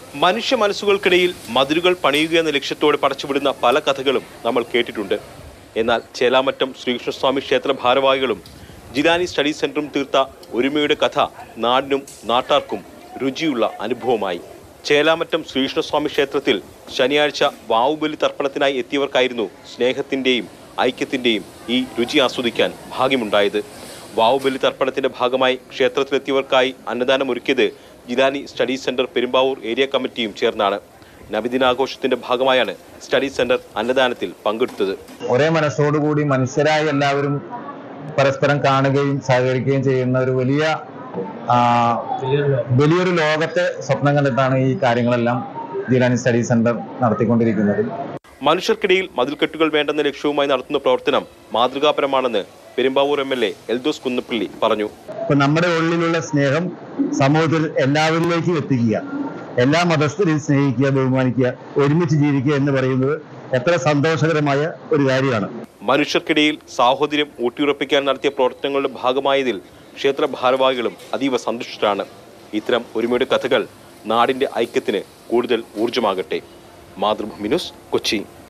മനുഷ്യ മനസ്സുകൾക്കിടയിൽ മതിലുകൾ പണിയുക എന്ന ലക്ഷ്യത്തോടെ പടച്ചുവിടുന്ന പല കഥകളും നമ്മൾ കേട്ടിട്ടുണ്ട് എന്നാൽ ചേലാമറ്റം ശ്രീകൃഷ്ണസ്വാമി ക്ഷേത്ര ഭാരവാഹികളും ജിലാനി സ്റ്റഡി സെന്ററും തീർത്ത ഒരുമയുടെ കഥ നാടിനും നാട്ടാർക്കും രുചിയുള്ള അനുഭവമായി ചേലാമറ്റം ശ്രീകൃഷ്ണസ്വാമി ക്ഷേത്രത്തിൽ ശനിയാഴ്ച വാവുബലി തർപ്പണത്തിനായി എത്തിയവർക്കായിരുന്നു സ്നേഹത്തിന്റെയും ഐക്യത്തിന്റെയും ഈ രുചി ആസ്വദിക്കാൻ ഭാഗ്യമുണ്ടായത് വാവുബലി തർപ്പണത്തിന്റെ ഭാഗമായി ക്ഷേത്രത്തിലെത്തിയവർക്കായി അന്നദാനം ഒരുക്കിയത് Jilani study centre Perumbavoor area കമ്മിറ്റിയും ചേർന്നാണ് നബിദിനാഘോഷത്തിന്റെ ഭാഗമായാണ് സ്റ്റഡി സെന്റർ അന്നദാനത്തിൽ പങ്കെടുത്തത് ഒരേ മനസ്സോടുകൂടി മനുഷ്യരായി എല്ലാവരും പരസ്പരം കാണുകയും സഹകരിക്കുകയും ചെയ്യുന്ന ഒരു വലിയ ആ, വലിയൊരു ലോകത്തെ സ്വപ്നം കണ്ടിട്ടാണ് ഈ കാര്യങ്ങളെല്ലാം ജിലാനി സ്റ്റഡി സെന്റർ നടത്തിക്കൊണ്ടിരിക്കുന്നത് മനുഷ്യർക്കിടയിൽ മതിൽക്കെട്ടുകൾ വേണ്ടെന്ന ലക്ഷ്യവുമായി നടത്തുന്ന പ്രവർത്തനം മാതൃകാപരമാണെന്ന് Perumbavoor M L A Eldhose Kunnappilly പറഞ്ഞു ഇപ്പൊ നമ്മുടെ ഉള്ളിലുള്ള സ്നേഹം സമൂഹത്തിൽ എല്ലാവരിലേക്കും എത്തിക്കുക എല്ലാ മതസ്ഥരെയും സ്നേഹിക്കുക ബഹുമാനിക്കുക ഒരുമിച്ച് ജീവിക്കുക എന്ന് പറയുന്നത് എത്ര സന്തോഷകരമായ ഒരു കാര്യമാണ് മനുഷ്യർക്കിടയിൽ സാഹോദര്യം ഊട്ടിയുറപ്പിക്കാൻ നടത്തിയ പ്രവർത്തനങ്ങളുടെ ഭാഗമായതിൽ ക്ഷേത്ര ഭാരവാഹികളും അതീവ സന്തുഷ്ടരാണ് ഇത്തരം ഒരുമയുടെ കഥകൾ നാടിന്റെ ഐക്യത്തിന് കൂടുതൽ ഊർജമാകട്ടെ മാതൃഭൂമി ന്യൂസ് കൊച്ചി